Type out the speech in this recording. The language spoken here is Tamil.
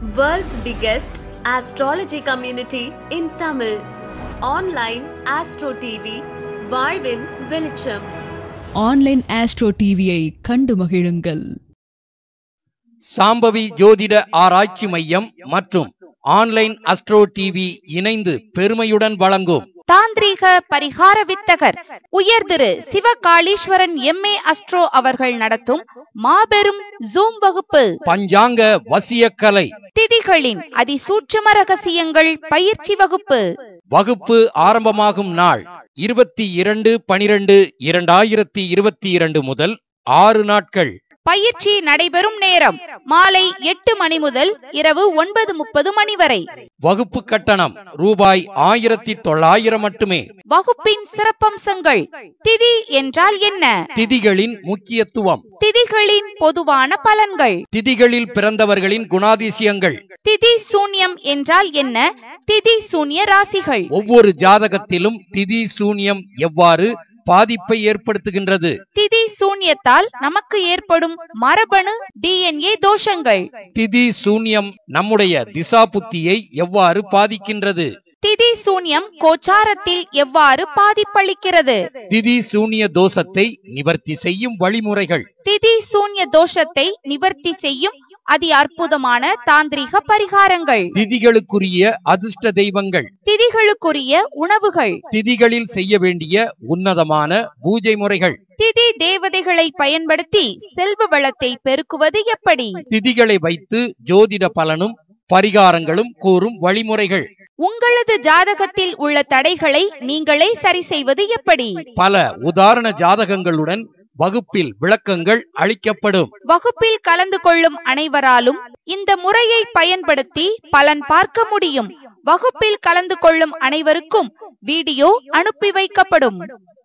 World's biggest astrology community in Tamil. Online Astro TV, வாழ்வின் வெளிச்சம் ஆன்லைன் ஆஸ்ட்ரோ டிவியை கண்டு மகிழுங்கள் சாம்பவி ஜோதிட ஆராய்ச்சி மையம் மற்றும் ஆன்லைன் அஸ்ட்ரோ டிவி இணைந்து பெருமையுடன் வழங்கும் தாந்திரீக பரிகார வித்தகர் உயர் திரு சிவகாளீஸ்வரன் எம்ஏ அஸ்ட்ரோ அவர்கள் நடத்தும் மாபெரும் ஜூம் வகுப்பு பஞ்சாங்க வசியக்கலை திதிகளின் அதிசூட்சம ரகசியங்கள் பயிற்சி வகுப்பு வகுப்பு ஆரம்பமாகும் நாள் இருபத்தி இரண்டு பனிரெண்டு இரண்டாயிரத்தி இருபத்தி இரண்டு முதல் ஆறு நாட்கள் பயிற்சி நடைபெறும் நேரம் மாலை எட்டு மணி முதல் இரவு ஒன்பது முப்பது மணி வரை வகுப்பு கட்டணம் ரூபாய் ஆயிரத்தி தொள்ளாயிரம் மட்டுமே வகுப்பின் சிறப்பம்சங்கள் திதி என்றால் என்ன திதிகளின் முக்கியத்துவம் திதிகளின் பொதுவான பலன்கள் திதிகளில் பிறந்தவர்களின் குணாதிசயங்கள் திதி சூன்யம் என்றால் என்ன திதி சூன்ய ராசிகள் ஒவ்வொரு ஜாதகத்திலும் திதி சூன்யம் எவ்வாறு பாதிப்பை ஏற்படுத்துகின்றது திதி சூன்யத்தால் நமக்கு ஏற்படும் மரபணு டிஎன்ஏ தோஷங்கள் திதி சூன்யம் நம்முடைய திசா புத்தியை எவ்வாறு பாதிக்கின்றது திதி சூன்யம் கோச்சாரத்தில் எவ்வாறு பாதிப்பளிக்கிறது திதி சூன்ய தோஷத்தை நிவர்த்தி செய்யும் வழிமுறைகள் திதி சூன்ய தோஷத்தை நிவர்த்தி செய்யும் அதி அற்புதமான தாந்திரிக பரிகாரங்கள் திதிகளுக்குரிய அதிர்ஷ்ட தெய்வங்கள் திதிகளுக்குரிய உணவுகள் திதிகளில் செய்ய வேண்டிய உன்னதமான பூஜை முறைகள் திதி தேவதைகளை பயன்படுத்தி செல்வ வளத்தை பெருக்குவது எப்படி திதிகளை வைத்து ஜோதிட பலனும் பரிகாரங்களும் கூறும் வழிமுறைகள் உங்களது ஜாதகத்தில் உள்ள தடைகளை நீங்களே சரி செய்வது எப்படி பல உதாரண ஜாதகங்களுடன் வகுப்பில் விளக்கங்கள் அளிக்கப்படும் வகுப்பில் கலந்து கொள்ளும் அனைவராலும் இந்த முறையை பயன்படுத்தி பலன் பார்க்க முடியும் வகுப்பில் கலந்து கொள்ளும் அனைவருக்கும் வீடியோ அனுப்பி வைக்கப்படும்